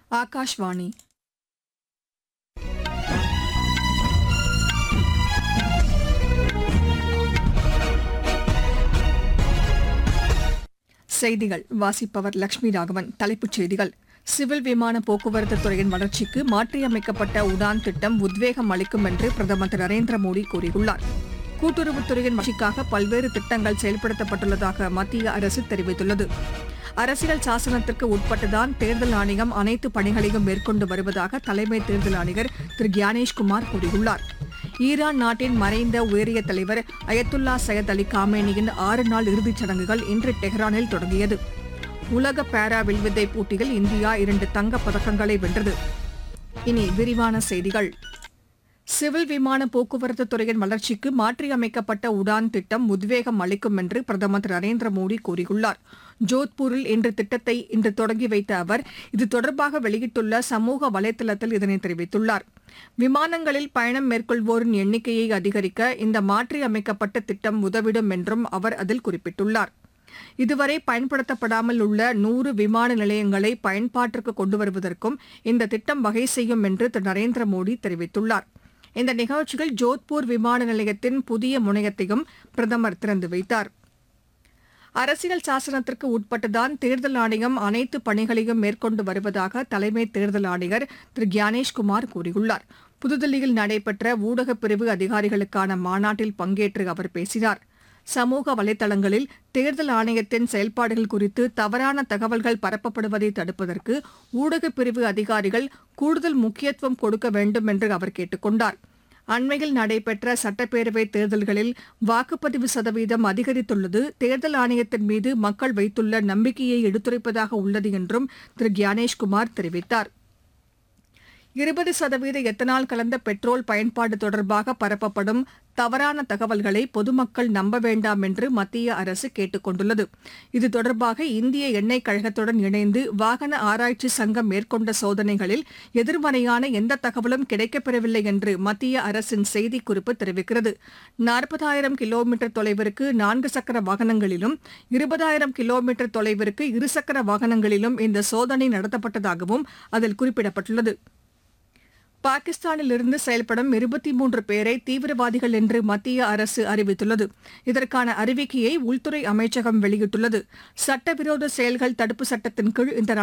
ஆகாஷ்வாணி செய்திகள் வாசிப்பவர் லட்சுமி ராகவன் தலைப்புச் செய்திகள் சிவில் விமான போக்குவரத்து துறையின் வளர்ச்சிக்கு மாற்றியமைக்கப்பட்ட உடான் திட்டம் உத்வேகம் அளிக்கும் என்று பிரதமர் திரு நரேந்திர மோடி கூறியுள்ளார் கூட்டுறவுத்துறையின் வளர்ச்சிக்காக பல்வேறு திட்டங்கள் செயல்படுத்தப்பட்டுள்ளதாக மத்திய அரசு தெரிவித்துள்ளது அரசியல் சாசனத்திற்கு உட்பட்டுதான் தேர்தல் ஆணையம் அனைத்து பணிகளையும் மேற்கொண்டு வருவதாக தலைமை தேர்தல் ஆணையர் திரு கியானேஷ்குமார் கூறியுள்ளார் ஈரான் நாட்டின் மறைந்த உயரிய தலைவர் அயத்துல்லா சையத் அலி காமேனியின் ஆறு நாள் இறுதிச் சடங்குகள் இன்று டெஹ்ரானில் தொடங்கியது உலக பாரா வில்வித்தை போட்டியில் இந்தியா இரண்டு தங்கப் பதக்கங்களை வென்றது இனி விரிவான செய்திகள் சிவில் விமான போக்குவரத்து துறையின் வளர்ச்சிக்கு மாற்றியமைக்கப்பட்ட உடான் திட்டம் உத்வேகம் அளிக்கும் என்று பிரதமர் திரு நரேந்திர மோடி கூறியுள்ளார் ஜோத்பூரில் இன்று திட்டத்தை இன்று தொடங்கி வைத்த அவர் இது தொடர்பாக வெளியிட்டுள்ள சமூக வலைதளத்தில் இதனை தெரிவித்துள்ளார் விமானங்களில் பயணம் மேற்கொள்வோரின் எண்ணிக்கையை அதிகரிக்க இந்த மாற்றியமைக்கப்பட்ட திட்டம் உதவிடும் என்றும் அவர் அதில் குறிப்பிட்டுள்ளார் இதுவரை பயன்படுத்தப்படாமல் உள்ள நூறு விமான நிலையங்களை பயன்பாட்டிற்கு கொண்டு வருவதற்கும் இந்த திட்டம் வகை செய்யும் என்று திரு நரேந்திர மோடி தெரிவித்துள்ளார் இந்த நிகழ்ச்சியில் ஜோத்பூர் விமான நிலையத்தின் புதிய முனையத்தையும் பிரதமர் திறந்து வைத்தார் அரசியல் சாசனத்திற்கு உட்பட்டுதான் தேர்தல் ஆணையம் அனைத்து பணிகளையும் மேற்கொண்டு வருவதாக தலைமை தேர்தல் ஆணையர் திரு கியானேஷ்குமார் கூறியுள்ளார் புதுதில்லியில் நடைபெற்ற ஊடகப் பிரிவு அதிகாரிகளுக்கான மாநாட்டில் பங்கேற்று அவர் பேசினார் சமூக வலைதளங்களில் தேர்தல் ஆணையத்தின் செயல்பாடுகள் குறித்து தவறான தகவல்கள் பரப்பப்படுவதை தடுப்பதற்கு ஊடகப் பிரிவு அதிகாரிகள் கூடுதல் முக்கியத்துவம் கொடுக்க வேண்டும் என்று அவர் கேட்டுக் கொண்டார் அண்மையில் நடைபெற்ற சட்டப்பேரவை தேர்தல்களில் வாக்குப்பதிவு சதவீதம் அதிகரித்துள்ளது தேர்தல் ஆணையத்தின் மீது மக்கள் வைத்துள்ள நம்பிக்கையை எடுத்துரைப்பதாக உள்ளது என்றும் திரு கியானேஷ்குமார் தெரிவித்தார் இருபது சதவீத எத்தனால் கலந்த பெட்ரோல் பயன்பாடு தொடர்பாக பரப்பப்படும் தவறான தகவல்களை பொதுமக்கள் நம்ப வேண்டாம் என்று மத்திய அரசு கேட்டுக் கொண்டுள்ளது இது தொடர்பாக இந்திய எண்ணெய் கழகத்துடன் இணைந்து வாகன ஆராய்ச்சி சங்கம் மேற்கொண்ட சோதனைகளில் எதிர்மறையான எந்த தகவலும் கிடைக்கப்பெறவில்லை என்று மத்திய அரசின் செய்திக்குறிப்பு தெரிவிக்கிறது நாற்பதாயிரம் கிலோமீட்டர் தொலைவிற்கு நான்கு சக்கர வாகனங்களிலும் இருபதாயிரம் கிலோமீட்டர் தொலைவிற்கு இருசக்கர வாகனங்களிலும் இந்த சோதனை நடத்தப்பட்டதாகவும் அதில் குறிப்பிடப்பட்டுள்ளது பாகிஸ்தானில் இருந்து செயல்படும் இருபத்தி மூன்று பேரை தீவிரவாதிகள் என்று மத்திய அரசு அறிவித்துள்ளது இதற்கான அறிவிக்கையை உள்துறை அமைச்சகம் வெளியிட்டுள்ளது சட்டவிரோத செயல்கள் தடுப்பு சட்டத்தின் கீழ் இந்த